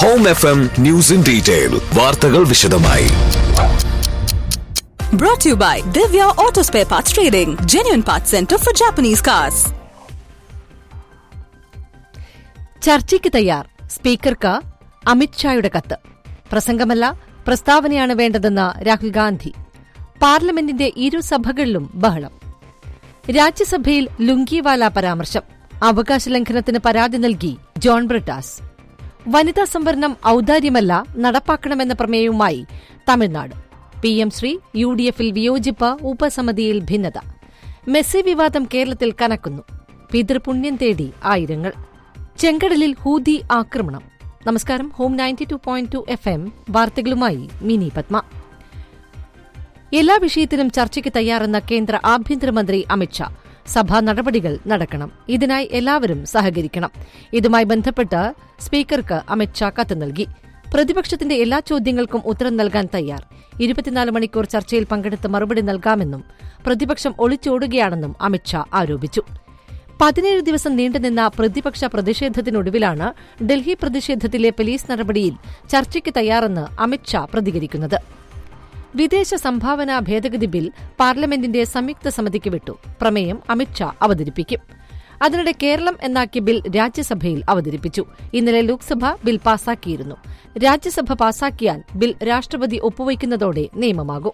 Home F M news in detail വാർത്തകൾ വിശദമായി Brought to you by Divya Auto Spare Parts Trading, genuine parts center for Japanese cars. ചർച്ചയ്ക്ക് തയ്യാർ സ്പീക്കർക്ക് അമിത്ഷായുടെ കത്ത് പ്രസംഗമല്ല പ്രസ്താവനയാണ് വേണ്ടതെന്ന് രാഹുൽ ഗാന്ധി പാർലമെന്റിന്റെ ഇരു സഭകളിലും ബഹളം രാജ്യസഭയിൽ ലുങ്കിവാല പരാമർശം അവകാശ ലംഘനത്തിന് പരാതി നൽകി ജോൺ ബ്രിട്ടാസ് വനിതാ സംവരണം ഔദാര്യമല്ല നടപ്പാക്കണമെന്ന പ്രമേയവുമായി Tamil Nadu P M Shri U D എഫിൽ വിയോജിപ്പ് ഉപസമിതിയിൽ ഭിന്നത മെസ്സി വിവാദം കേരളത്തിൽ കനക്കുന്നു പിതൃപുണ്യം തേടി ആയിരങ്ങൾ ചെങ്കടലിൽ ഹൂതി ആക്രമണം നമസ്കാരം home ninety two point two F M വാർത്തകളുമായി മിനി പത്മ എല്ലാ വിഷയത്തിലും ചർച്ചയ്ക്ക് തയ്യാറെന്ന കേന്ദ്ര ആഭ്യന്തരമന്ത്രി അമിത്ഷാ സഭാ നടപടികൾ നടക്കണം ഇതിനായി എല്ലാവരും സഹകരിക്കണം ഇതുമായി ബന്ധപ്പെട്ട് സ്പീക്കർക്ക് അമിത്ഷാ കത്ത് നൽകി പ്രതിപക്ഷത്തിന്റെ എല്ലാ ചോദ്യങ്ങൾക്കും ഉത്തരം നൽകാൻ തയ്യാർ ഇരുപത്തിനാല് മണിക്കൂർ ചർച്ചയിൽ പങ്കെടുത്ത് മറുപടി നൽകാമെന്നും പ്രതിപക്ഷം ഒളിച്ചോടുകയാണെന്നും അമിത്ഷാ ആരോപിച്ചു പതിനേഴ് ദിവസം നീണ്ടുനിന്ന പ്രതിപക്ഷ പ്രതിഷേധത്തിനൊടുവിലാണ് ഡൽഹി പ്രതിഷേധത്തിലെ പോലീസ് നടപടിയിൽ ചർച്ചയ്ക്ക് തയ്യാറെന്ന് അമിത്ഷാ പ്രതികരിക്കുന്നത് വിദേശ സംഭാവന ഭേദഗതി ബിൽ പാർലമെന്റിന്റെ സംയുക്ത സമിതിക്ക് വിട്ടു പ്രമേയം അമിത്ഷാ അവതരിപ്പിക്കും അതിനിടെ കേരളം എന്നാക്കിയ ബിൽ രാജ്യസഭയിൽ അവതരിപ്പിച്ചു ഇന്നലെ ലോക്സഭ ബിൽ പാസാക്കിയിരുന്നു രാജ്യസഭ പാസാക്കിയാൽ ബിൽ രാഷ്ട്രപതി ഒപ്പുവയ്ക്കുന്നതോടെ നിയമമാകും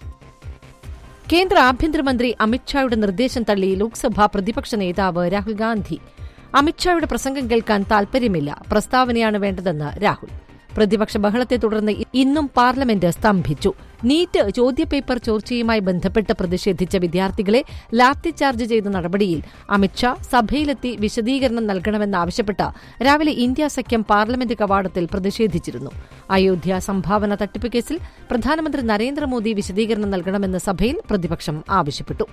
കേന്ദ്ര ആഭ്യന്തരമന്ത്രി അമിത്ഷായുടെ നിർദ്ദേശം തള്ളി ലോക്സഭാ പ്രതിപക്ഷ നേതാവ് രാഹുൽ ഗാന്ധി അമിത്ഷായുടെ പ്രസംഗം കേൾക്കാൻ താൽപര്യമില്ല പ്രസ്താവനയാണ് വേണ്ടതെന്ന് രാഹുൽ പ്രതിപക്ഷ ബഹളത്തെ തുടർന്ന് ഇന്നും പാർലമെന്റ് സ്തംഭിച്ചു നീറ്റ് ചോദ്യപേപ്പർ ചോർച്ചയുമായി ബന്ധപ്പെട്ട് പ്രതിഷേധിച്ച വിദ്യാർത്ഥികളെ ലാത്തി ചാർജ് ചെയ്ത നടപടിയിൽ അമിത്ഷാ സഭയിലെത്തി വിശദീകരണം നൽകണമെന്നാവശ്യപ്പെട്ട് രാവിലെ ഇന്ത്യ സഖ്യം പാർലമെന്റ് കവാടത്തിൽ പ്രതിഷേധിച്ചിരുന്നു അയോധ്യ സംഭാവന തട്ടിപ്പ് കേസിൽ പ്രധാനമന്ത്രി നരേന്ദ്രമോദി വിശദീകരണം നൽകണമെന്ന് സഭയിൽ പ്രതിപക്ഷം ആവശ്യപ്പെട്ടു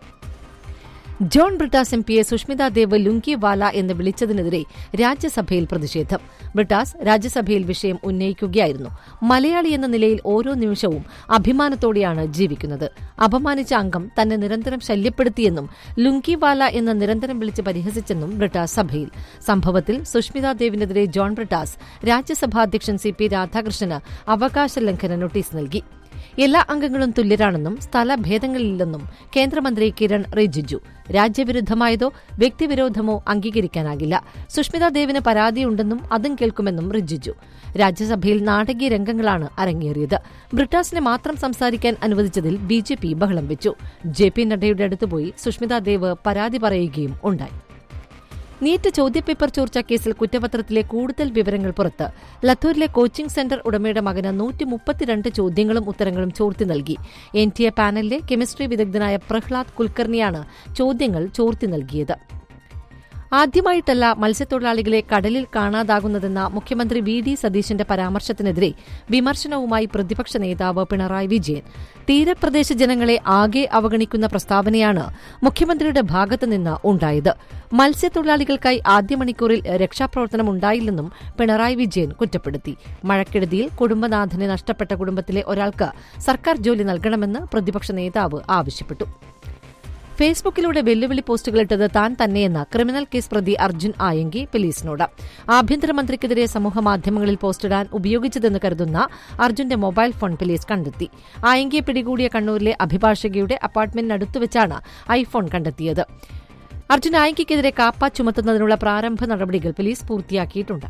ജോൺ ബ്രിട്ടാസ് എം പിയെ സുഷ്മിത ദേവ് ലുങ്കിവാല എന്ന് വിളിച്ചതിനെതിരെ രാജ്യസഭയിൽ പ്രതിഷേധം ബ്രിട്ടാസ് രാജ്യസഭയിൽ വിഷയം ഉന്നയിക്കുകയായിരുന്നു മലയാളി എന്ന നിലയിൽ ഓരോ നിമിഷവും അഭിമാനത്തോടെയാണ് ജീവിക്കുന്നത് അപമാനിച്ച അംഗം തന്നെ നിരന്തരം ശല്യപ്പെടുത്തിയെന്നും ലുങ്കിവാല എന്ന് നിരന്തരം വിളിച്ച് പരിഹസിച്ചെന്നും ബ്രിട്ടാസ് സഭയിൽ സംഭവത്തിൽ സുഷ്മിത ദേവിനെതിരെ ജോൺ ബ്രിട്ടാസ് രാജ്യസഭാ അധ്യക്ഷൻ സി പി രാധാകൃഷ്ണന് അവകാശ ലംഘന നോട്ടീസ് നൽകി എല്ലാ അംഗങ്ങളും തുല്യരാണെന്നും സ്ഥലഭേദങ്ങളില്ലെന്നും കേന്ദ്രമന്ത്രി കിരൺ റിജിജു രാജ്യവിരുദ്ധമായതോ വ്യക്തിവിരോധമോ അംഗീകരിക്കാനാകില്ല സുഷ്മിത ദേവിന് പരാതിയുണ്ടെന്നും അതും കേൾക്കുമെന്നും റിജിജു രാജ്യസഭയിൽ നാടകീയ രംഗങ്ങളാണ് അരങ്ങേറിയത് ബ്രിട്ടാസിനെ മാത്രം സംസാരിക്കാൻ അനുവദിച്ചതിൽ ബി ജെ പി ബഹളം വെച്ചു ജെ പി നഡ്ഡയുടെ അടുത്തുപോയി സുഷ്മിത ദേവ് പരാതി പറയുകയും ഉണ്ടായി നീറ്റ് ചോദ്യപേപ്പർ ചോർച്ച കേസിൽ കുറ്റപത്രത്തിലെ കൂടുതൽ വിവരങ്ങൾ പുറത്ത് ലത്തൂരിലെ കോച്ചിംഗ് സെന്റർ ഉടമയുടെ മകന് നൂറ്റി മുപ്പത്തിരണ്ട് ചോദ്യങ്ങളും ഉത്തരങ്ങളും ചോർത്തി നൽകി എൻ ടി എ പാനലിലെ കെമിസ്ട്രി വിദഗ്ധനായ പ്രഹ്ലാദ് കുൽക്കർണിയാണ് ചോദ്യങ്ങൾ ചോർത്തി നൽകിയത് ആദ്യമായിട്ടല്ല മത്സ്യത്തൊഴിലാളികളെ കടലിൽ കാണാതാകുന്നതെന്ന മുഖ്യമന്ത്രി വി ഡി സതീശന്റെ പരാമർശത്തിനെതിരെ വിമർശനവുമായി പ്രതിപക്ഷ നേതാവ് പിണറായി വിജയൻ തീരപ്രദേശ ജനങ്ങളെ ആകെ അവഗണിക്കുന്ന പ്രസ്താവനയാണ് മുഖ്യമന്ത്രിയുടെ ഭാഗത്തുനിന്ന് ഉണ്ടായത് മത്സ്യത്തൊഴിലാളികൾക്കായി ആദ്യ മണിക്കൂറിൽ രക്ഷാപ്രവർത്തനം ഉണ്ടായില്ലെന്നും പിണറായി വിജയൻ കുറ്റപ്പെടുത്തി മഴക്കെടുതിയിൽ കുടുംബനാഥനെ നഷ്ടപ്പെട്ട കുടുംബത്തിലെ ഒരാൾക്ക് സർക്കാർ ജോലി നൽകണമെന്ന് പ്രതിപക്ഷ നേതാവ് ആവശ്യപ്പെട്ടു ഫേസ്ബുക്കിലൂടെ വെല്ലുവിളി പോസ്റ്റുകളിട്ടത് താൻ തന്നെയെന്ന് ക്രിമിനൽ കേസ് പ്രതി അർജുൻ ആയങ്കി പോലീസിനോട് ആഭ്യന്തരമന്ത്രിക്കെതിരെ സമൂഹമാധ്യമങ്ങളിൽ പോസ്റ്റിടാൻ ഉപയോഗിച്ചതെന്ന് കരുതുന്ന അർജുന്റെ മൊബൈൽ ഫോൺ പോലീസ് കണ്ടെത്തി ആയങ്കിയെ പിടികൂടിയ കണ്ണൂരിലെ അഭിഭാഷകയുടെ അപ്പാർട്ട്മെന്റിനടുത്തുവച്ചാണ് ഐഫോൺ കണ്ടെത്തിയത് അർജുൻ ആയങ്കിക്കെതിരെ കാപ്പ ചുമത്തുന്നതിനുള്ള പ്രാരംഭ നടപടികൾ പോലീസ് പൂർത്തിയാക്കിയിട്ടുണ്ട്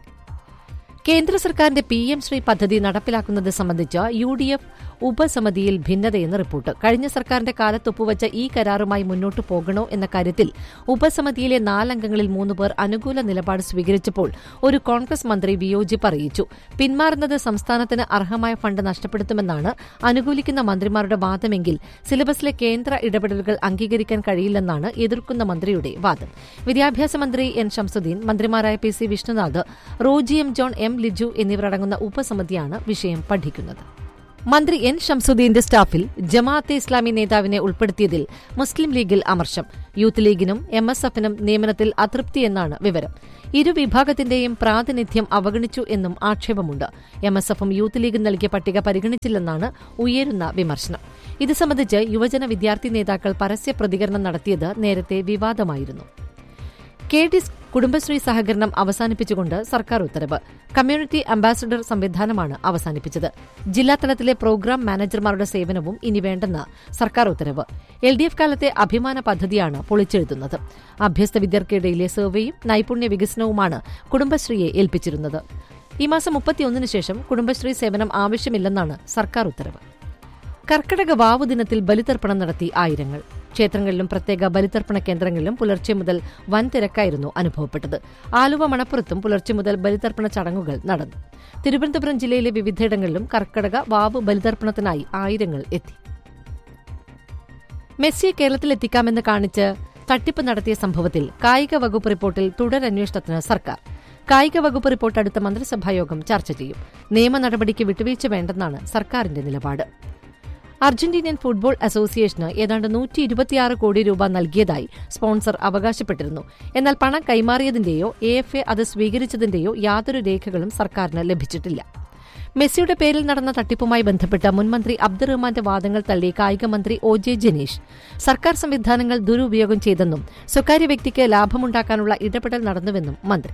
കേന്ദ്ര സർക്കാരിന്റെ പി എം ശ്രീ പദ്ധതി നടപ്പിലാക്കുന്നത് സംബന്ധിച്ച് യു ഡി എഫ് ഉപസമിതിയിൽ ഭിന്നതയെന്ന് റിപ്പോർട്ട് കഴിഞ്ഞ സർക്കാരിന്റെ കാലത്ത് ഒപ്പുവച്ച ഈ കരാറുമായി മുന്നോട്ടു പോകണോ എന്ന കാര്യത്തിൽ ഉപസമിതിയിലെ നാലംഗങ്ങളിൽ മൂന്നുപേർ അനുകൂല നിലപാട് സ്വീകരിച്ചപ്പോൾ ഒരു കോൺഗ്രസ് മന്ത്രി വിയോജിപ്പ് അറിയിച്ചു പിന്മാറുന്നത് സംസ്ഥാനത്തിന് അർഹമായ ഫണ്ട് നഷ്ടപ്പെടുത്തുമെന്നാണ് അനുകൂലിക്കുന്ന മന്ത്രിമാരുടെ വാദമെങ്കിൽ സിലബസിലെ കേന്ദ്ര ഇടപെടലുകൾ അംഗീകരിക്കാൻ കഴിയില്ലെന്നാണ് എതിർക്കുന്ന മന്ത്രിയുടെ വാദം വിദ്യാഭ്യാസ മന്ത്രി എൻ ഷംസുദ്ദീൻ മന്ത്രിമാരായ P C Vishnunath Roji M John M Liju എന്നിവരടങ്ങുന്ന ഉപസമിതിയാണ് വിഷയം പഠിക്കുന്നത് മന്ത്രി എൻ ഷംസുദ്ദീന്റെ സ്റ്റാഫിൽ ജമാഅത്തെ ഇസ്ലാമി നേതാവിനെ ഉൾപ്പെടുത്തിയതിൽ മുസ്ലിം ലീഗിൽ അമർഷം യൂത്ത് ലീഗിനും എം എസ് എഫിനും നിയമനത്തിൽ അതൃപ്തിയെന്നാണ് വിവരം ഇരുവിഭാഗത്തിന്റെയും പ്രാതിനിധ്യം അവഗണിച്ചു എന്നും ആക്ഷേപമുണ്ട് എം എസ് എഫും യൂത്ത് ലീഗും നൽകിയ പട്ടിക പരിഗണിച്ചില്ലെന്നാണ് ഉയരുന്ന വിമർശനം ഇത് സംബന്ധിച്ച് യുവജന വിദ്യാർത്ഥി നേതാക്കൾ പരസ്യ പ്രതികരണം നടത്തിയത് നേരത്തെ വിവാദമായിരുന്നു കെ ഡി കുടുംബശ്രീ സഹകരണം അവസാനിപ്പിച്ചുകൊണ്ട് സർക്കാർ ഉത്തരവ് കമ്മ്യൂണിറ്റി അംബാസഡർ സംവിധാനമാണ് അവസാനിപ്പിച്ചത് ജില്ലാതലത്തിലെ പ്രോഗ്രാം മാനേജർമാരുടെ സേവനവും ഇനി വേണ്ടെന്ന് സർക്കാർ ഉത്തരവ് എൽ ഡി എഫ് കാലത്തെ അഭിമാന പദ്ധതിയാണ് പൊളിച്ചെഴുതുന്നത് അഭ്യസ്ത വിദ്യാർത്ഥിയിടയിലെ സർവേയും നൈപുണ്യ വികസനവുമാണ് കുടുംബശ്രീയെ ഏൽപ്പിച്ചിരുന്നത് ഈ മാസം മുപ്പത്തിയൊന്നിന് ശേഷം കുടുംബശ്രീ സേവനം ആവശ്യമില്ലെന്നാണ് സർക്കാർ ഉത്തരവ് കർക്കടക വാവു ദിനത്തിൽ ബലിതർപ്പണം നടത്തി ആയിരങ്ങൾ ക്ഷേത്രങ്ങളിലും പ്രത്യേക ബലിതർപ്പണ കേന്ദ്രങ്ങളിലും പുലർച്ചെ മുതൽ വൻ തിരക്കായിരുന്നു അനുഭവപ്പെട്ടത് ആലുവ മണപ്പുറത്തും പുലർച്ചെ മുതൽ ബലിതർപ്പണ ചടങ്ങുകൾ നടന്നു തിരുവനന്തപുരം ജില്ലയിലെ വിവിധയിടങ്ങളിലും കർക്കടക വാവ് ബലിതർപ്പണത്തിനായി ആയിരങ്ങൾ എത്തി മെസ്സിയെ കേരളത്തിലെത്തിക്കാമെന്ന് കാണിച്ച് തട്ടിപ്പ് നടത്തിയ സംഭവത്തിൽ കായിക വകുപ്പ് റിപ്പോർട്ടിൽ തുടരന്വേഷണത്തിന് സർക്കാർ കായിക വകുപ്പ് റിപ്പോർട്ട് അടുത്ത മന്ത്രിസഭായോഗം ചർച്ച ചെയ്യും നിയമ നടപടിക്ക് വിട്ടുവീഴ്ച വേണ്ടെന്നാണ് സർക്കാരിന്റെ നിലപാട് അർജന്റീനിയൻ ഫുട്ബോൾ അസോസിയേഷന് ഏതാണ്ട് നൂറ്റി ഇരുപത്തിയാറ് കോടി രൂപ നൽകിയതായി സ്പോൺസർ അവകാശപ്പെട്ടിരുന്നു എന്നാൽ പണം കൈമാറിയതിന്റെയോ എ എഫ് എ അത് സ്വീകരിച്ചതിന്റെയോ യാതൊരു രേഖകളും സർക്കാരിന് ലഭിച്ചിട്ടില്ല മെസ്സിയുടെ പേരിൽ നടന്ന തട്ടിപ്പുമായി ബന്ധപ്പെട്ട് മുൻമന്ത്രി അബ്ദുറഹ്മാന്റെ വാദങ്ങൾ തള്ളി കായികമന്ത്രി ഒ ജെ ജനീഷ് സർക്കാർ സംവിധാനങ്ങൾ ദുരുപയോഗം ചെയ്തെന്നും സ്വകാര്യ വ്യക്തിക്ക് ലാഭമുണ്ടാക്കാനുള്ള ഇടപെടൽ നടന്നുവെന്നും മന്ത്രി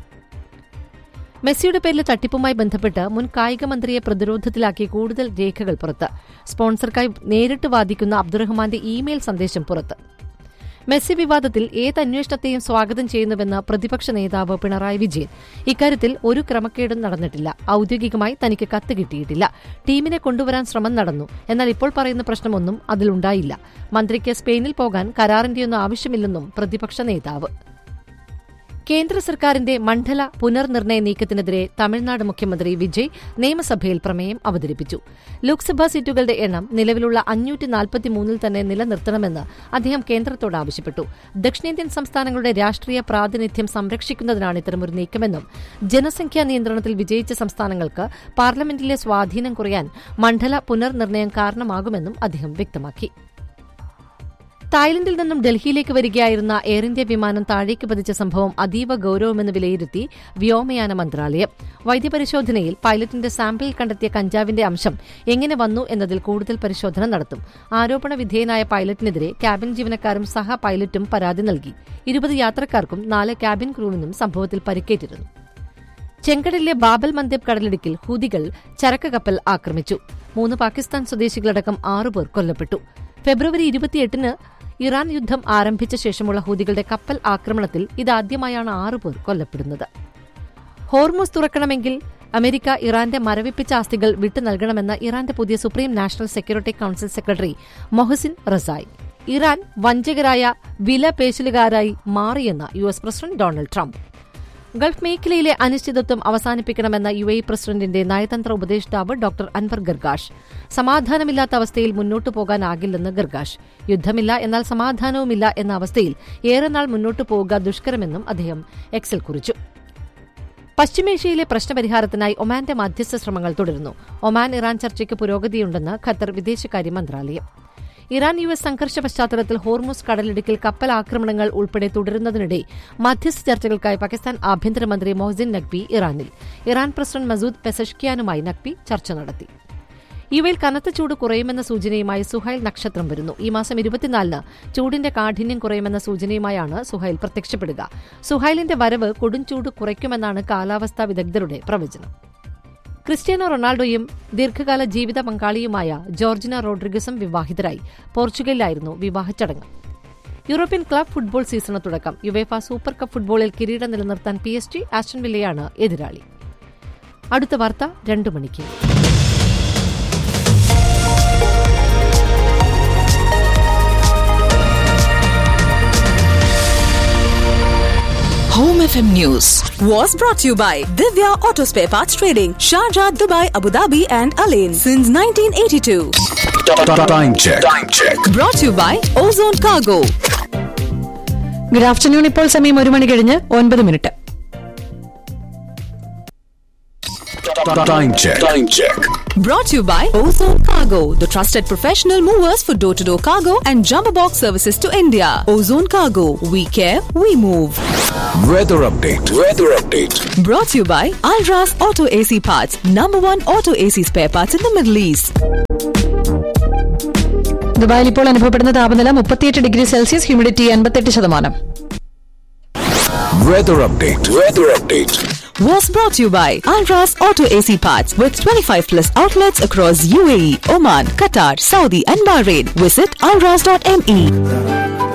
മെസ്സിയുടെ പേരിൽ തട്ടിപ്പുമായി ബന്ധപ്പെട്ട് മുൻ കായിക മന്ത്രിയെ പ്രതിരോധത്തിലാക്കി കൂടുതൽ രേഖകൾ പുറത്ത് സ്പോൺസർക്കായി നേരിട്ട് വാദിക്കുന്ന അബ്ദുറഹ്മാന്റെ ഇമെയിൽ സന്ദേശം പുറത്ത് മെസ്സി വിവാദത്തിൽ ഏത് അന്വേഷണത്തെയും സ്വാഗതം ചെയ്യുന്നുവെന്ന് പ്രതിപക്ഷ നേതാവ് പിണറായി വിജയൻ ഇക്കാര്യത്തിൽ ഒരു ക്രമക്കേടും നടന്നിട്ടില്ല ഔദ്യോഗികമായി തനിക്ക് കത്ത് കിട്ടിയിട്ടില്ല ടീമിനെ കൊണ്ടുവരാൻ ശ്രമം നടന്നു എന്നാൽ ഇപ്പോൾ പറയുന്ന പ്രശ്നമൊന്നും അതിലുണ്ടായില്ല മന്ത്രിക്ക് സ്പെയിനിൽ പോകാൻ കരാറിന്റെയൊന്നും ആവശ്യമില്ലെന്നും പ്രതിപക്ഷ നേതാവ് കേന്ദ്ര സർക്കാരിന്റെ മണ്ഡല പുനർനിർണയ നീക്കത്തിനെതിരെ തമിഴ്നാട് മുഖ്യമന്ത്രി വിജയ് നിയമസഭയിൽ പ്രമേയം അവതരിപ്പിച്ചു ലോക്സഭാ സീറ്റുകളുടെ എണ്ണം നിലവിലുള്ള അഞ്ഞൂറ്റി നാൽപ്പത്തിമൂന്നിൽ തന്നെ നിലനിർത്തണമെന്ന് അദ്ദേഹം കേന്ദ്രത്തോട് ആവശ്യപ്പെട്ടു ദക്ഷിണേന്ത്യൻ സംസ്ഥാനങ്ങളുടെ രാഷ്ട്രീയ പ്രാതിനിധ്യം സംരക്ഷിക്കുന്നതിനാണ് ഇത്തരമൊരു നീക്കമെന്നും ജനസംഖ്യാ നിയന്ത്രണത്തിൽ വിജയിച്ച സംസ്ഥാനങ്ങൾക്ക് പാർലമെന്റിലെ സ്വാധീനം കുറയാൻ മണ്ഡല പുനർനിർണയം കാരണമാകുമെന്നും അദ്ദേഹം വ്യക്തമാക്കി തായ്ലൻഡിൽ നിന്നും ഡൽഹിയിലേക്ക് വരികയായിരുന്ന എയർ ഇന്ത്യ വിമാനം താഴേക്ക് പതിച്ച സംഭവം അതീവ ഗൌരവമെന്ന് വിലയിരുത്തി വ്യോമയാന മന്ത്രാലയം വൈദ്യപരിശോധനയിൽ പൈലറ്റിന്റെ സാമ്പിളിൽ കണ്ടെത്തിയ കഞ്ചാവിന്റെ അംശം എങ്ങനെ വന്നു എന്നതിൽ കൂടുതൽ പരിശോധന നടത്തും ആരോപണ വിധേയനായ പൈലറ്റിനെതിരെ ക്യാബിൻ ജീവനക്കാരും സഹ പൈലറ്റും പരാതി നൽകി ഇരുപത് യാത്രക്കാർക്കും നാല് ക്യാബിൻ ക്രൂവിനും സംഭവത്തിൽ പരിക്കേറ്റിരുന്നു ചെങ്കടലിലെ ബാബൽ മന്ദേബ് കടലിടുക്കിൽ ഹൂതികൾ ചരക്ക് കപ്പൽ ആക്രമിച്ചു മൂന്ന് പാകിസ്ഥാൻ സ്വദേശികളടക്കം ആറുപേർ കൊല്ലപ്പെട്ടു ഫെബ്രുവരി ഇരുപത്തിയെട്ടിന് ഇറാൻ യുദ്ധം ആരംഭിച്ച ശേഷമുള്ള ഹൂതികളുടെ കപ്പൽ ആക്രമണത്തിൽ ഇതാദ്യമായാണ് ആറുപേർ കൊല്ലപ്പെടുന്നത് ഹോർമോസ് തുറക്കണമെങ്കിൽ അമേരിക്ക ഇറാന്റെ മരവിപ്പിച്ച ആസ്തികൾ വിട്ടു നൽകണമെന്ന ഇറാന്റെ പുതിയ supreme national security council secretary Mohsen Rezaei Iran വഞ്ചകരായ വില പേശലുകാരായി മാറിയെന്ന് U S president Donald Trump Gulf മേഖലയിലെ അനിശ്ചിതത്വം അവസാനിപ്പിക്കണമെന്ന യു എ പ്രസിഡന്റിന്റെ നയതന്ത്ര ഉപദേഷ്ടാവ് ഡോക്ടർ അൻവർ ഗർഗാഷ് സമാധാനമില്ലാത്ത അവസ്ഥയിൽ മുന്നോട്ടു പോകാനാകില്ലെന്ന് ഗർഗാഷ് യുദ്ധമില്ല എന്നാൽ സമാധാനവുമില്ല എന്ന അവസ്ഥയിൽ ഏറെ നാൾ മുന്നോട്ടു പോവുക ദുഷ്കരമെന്നും അദ്ദേഹം എക്സിൽ കുറിച്ചു പശ്ചിമേഷ്യയിലെ പ്രശ്നപരിഹാരത്തിനായി ഒമാന്റെ മധ്യസ്ഥ ശ്രമങ്ങൾ തുടരുന്നു ഒമാൻ ഇറാൻ ചർച്ചയ്ക്ക് പുരോഗതിയുണ്ടെന്ന് ഖത്തർ വിദേശകാര്യ മന്ത്രാലയം ഇറാൻ യു എസ് സംഘർഷ പശ്ചാത്തലത്തിൽ ഹോർമുസ് കടലിടുക്കിൽ കപ്പൽ ആക്രമണങ്ങൾ ഉൾപ്പെടെ തുടരുന്നതിനിടെ മധ്യസ്ഥ ചർച്ചകൾക്കായി പാകിസ്ഥാൻ ആഭ്യന്തരമന്ത്രി മൊഹസിൻ നഖ്വി ഇറാനിൽ ഇറാൻ പ്രസിഡന്റ് മസൂദ് പെസഷ്കിയാനുമായി നഖ്വി ചർച്ച നടത്തി യുവയിൽ കനത്ത ചൂട് കുറയുമെന്ന സൂചനയുമായി സുഹൈൽ നക്ഷത്രം വരുന്നു ഈ മാസം ഇരുപത്തിനാലിന് ചൂടിന്റെ കാഠിന്യം കുറയുമെന്ന സൂചനയുമായാണ് സുഹൈൽ പ്രത്യക്ഷപ്പെടുക സുഹൈലിന്റെ വരവ് കൊടുംചൂട് കുറയ്ക്കുമെന്നാണ് കാലാവസ്ഥാ വിദഗ്ധരുടെ പ്രവചനം ക്രിസ്ത്യാനോ റൊണാൾഡോയും ദീർഘകാല ജീവിത പങ്കാളിയുമായ ജോർജിന റോഡ്രിഗസും വിവാഹിതരായി പോർച്ചുഗലിലായിരുന്നു വിവാഹ ചടങ്ങ് യൂറോപ്യൻ ക്ലബ് ഫുട്ബോൾ സീസണ് തുടക്കം യുവേഫ സൂപ്പർ കപ്പ് ഫുട്ബോളിൽ കിരീടം നിലനിർത്താൻ പി എസ് ജി ആസ്റ്റൺ വില്ലയാണ് എതിരാളി അടുത്ത വാർത്ത രണ്ടു മണിക്ക് Home FM News was brought to you by Divya Auto Spare Parts Trading, Sharjah, Dubai, Abu Dhabi, and Alain since 1982. Time check. Time check. Brought to you by Ozone Cargo. Good afternoon ഇപ്പോൾ സമയം ഒരു മണി കഴിഞ്ഞ് ഒൻപത് minute Time check. Time check. Brought to you by Ozone Cargo, the trusted professional movers for door to door cargo and jumbo box services to India. Ozone Cargo, we care, we move. Weather update. Weather update. Brought to you by Alras Auto AC Parts, number one auto AC spare parts in the Middle East. ദുബായിൽ ഇപ്പോൾ അനുഭവപ്പെടുന്ന താപനില മുപ്പത്തിയെട്ട് degree Celsius humidity എൺപത്തെട്ട് ശതമാനം Weather update. Weather update. Was brought to you by Alras Auto AC Parts with 25 plus outlets across UAE, Oman, Qatar, Saudi, and Bahrain. Visit alras.me.